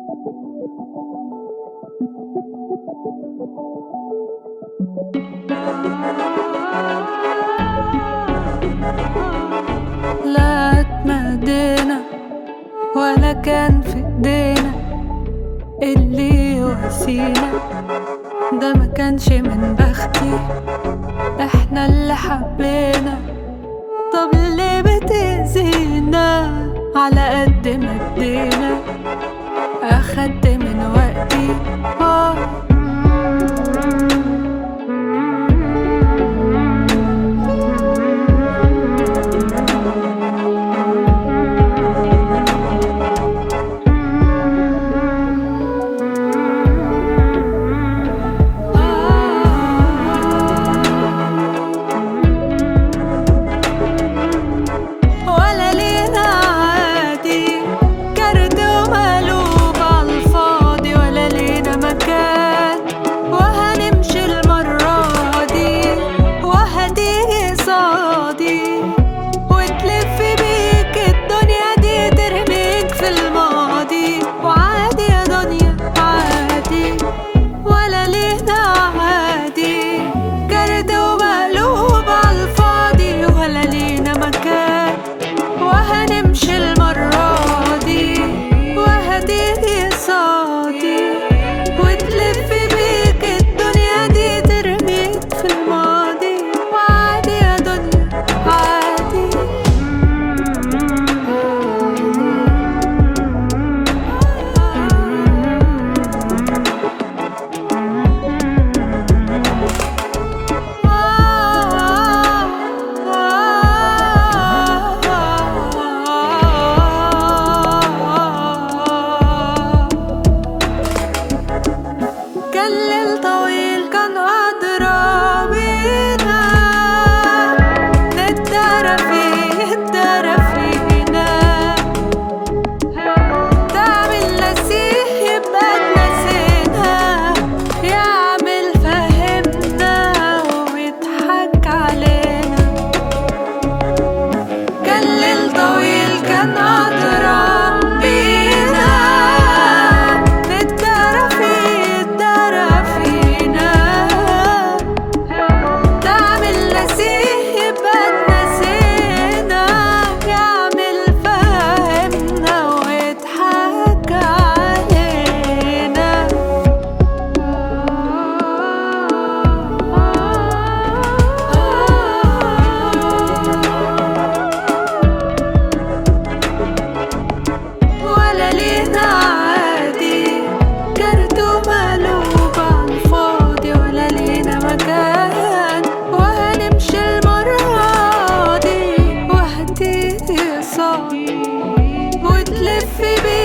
لا اتمدينا ولا كان في ايدينا اللي يواسينا ده ما كانش من بختي احنا اللي حبينا طب ليه بتأذينا على قد ما ادينا اخدت من وقتي آه ولا لينا عادي كارت ومقلوب عالفاضي ولا لينا مكان وهنمشي المرة دي وهتيجي صادي وتلف بيك الدنيا دي ترميك في الماضي وعادي يا دنيا عادي ولا لينا عادي كارت ومقلوب عالفاضي ولا لينا مكان وهنمشي المرة دي وهتيجي صادي وتلف بيك الدنيا دي ترميك في الماضي وعادي يا دنيا عادي كان ليل طويل كان أدرى بينا نتدارى فيه اتدارى فينا تعمل نسيه يبقى اتنسينا يعمل فهمنا ويضحك علينا كان ليل طويل كان أدرى بينا نتدارى فيه اتدارى فينا تعمل نسيه يبقى اتنسينا يعمل فهمنا ويضحك علينا ولا لينا عادي كارت ومقلوب عالفاضي ولا لينا مكان وهنمشي المرة دي وهتيجي صعب وتلف بينا